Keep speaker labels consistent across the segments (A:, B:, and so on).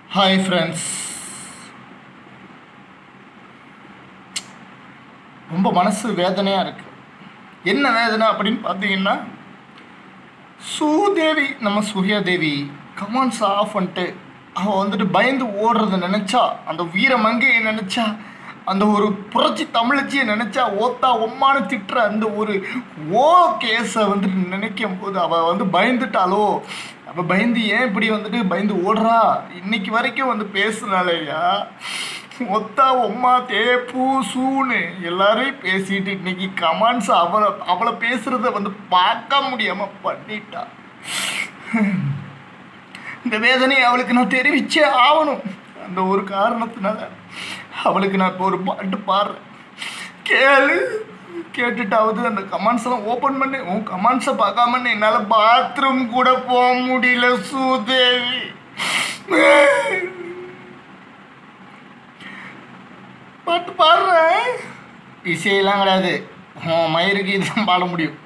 A: hi friends ரொம்ப மனசு வேதனையாக இருக்கு என்ன வேதனை அப்படின்னு பார்த்தீங்கன்னா சூதேவி நம்ம சூர்யாதேவி கமான்ஸ் ஆஃப் பண்ணிட்டு அவள் வந்துட்டு பயந்து ஓடுறத நினச்சா அந்த வீரமங்கையை நினச்சா அந்த ஒரு புரட்சி தமிழச்சியை நினச்சா ஓத்தா ஒம்மானு திட்டுற அந்த ஒரு ஓ கேஸை வந்துட்டு நினைக்கும் போது அவள் வந்து பயந்துட்டாலோ அவள் பயந்து ஏன் இப்படி வந்துட்டு பயந்து ஓடுறா இன்னைக்கு வரைக்கும் வந்து பேசுனாலேயா ஒத்தா ஒம்மா தேப்பு சூன்னு எல்லாரையும் பேசிட்டு இன்னைக்கு கமான்ஸ் அவளை அவளை பேசுறத வந்து பார்க்க முடியாம பண்ணிட்டா இந்த வேதனையை அவளுக்கு நான் தெரிவிச்சே ஆகணும் அந்த ஒரு காரணத்தினால அவளுக்கு நான் இப்போ ஒரு பாட்டு பாடுறேன் கேளு கேட்டுட்டாவது அந்த கமெண்ட்ஸ் எல்லாம் ஓப்பன் பண்ணி உன் கமெண்ட்ஸை பார்க்காம என்னால் பாத்ரூம் கூட போக முடியல சூதேவி பாட்டு பாடுறேன் இசையெல்லாம் கிடையாது உன் மயிருக்கு இதுதான் பாட முடியும்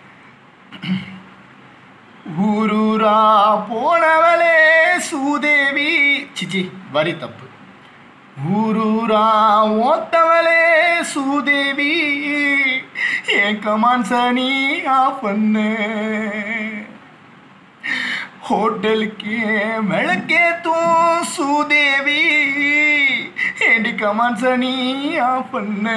A: ஊரூரா போனவளே சூதேவி சிச்சி வரி தப்பு ஊரூரா ஓத்தவளே சூதேவி என் கமான்ஸ நீ ஆஃப் பண்ணு ஹோட்டலுக்கு விளக்கேத்தும் சூதேவி ஏடி கமான்ஸ நீ ஆஃப் பண்ணு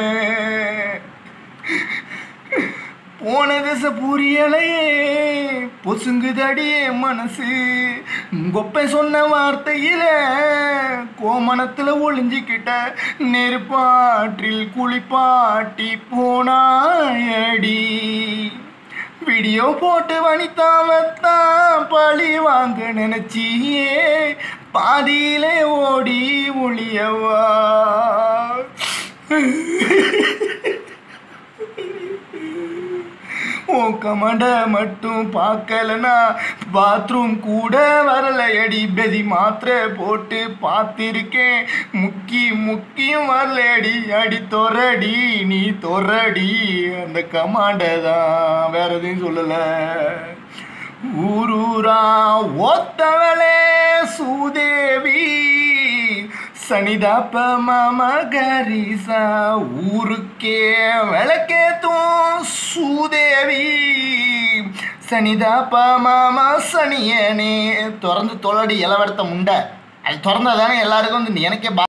A: போன திசை புரியலையே பொசுங்குதடியே மனசு கொப்பை சொன்ன வார்த்தையில கோமணத்துல ஒளிஞ்சிக்கிட்ட நெருப்பாற்றில் குளிப்பாட்டி போனாயடி வீடியோ போட்டு வனிதாவத்தான் பழி வாங்க நினைச்சியே பாதியிலே ஓடி ஒளியவா உன் கமண்ட மட்டும் பார்க்கலனா பாத்ரூம் கூட வரலையடி பெதி மாத்திரை போட்டு பார்த்திருக்கேன் முக்கி முக்கியும் வரலையடி அடி தொரடி நீ தொரடி அந்த கமாண்ட தான் வேற எதையும் சொல்லலை ஊரூரா ஒத்தவளே சூதேவி சனிதாப்ப மாம கரிசா ஊருக்கே விளக்கேத்தும் சூதேவி சனிதாப்ப மாமா சனியனே திறந்து தொலடி இளவடத்த முண்டை அது திறந்தா தானே எல்லாருக்கும் வந்து எனக்கே பா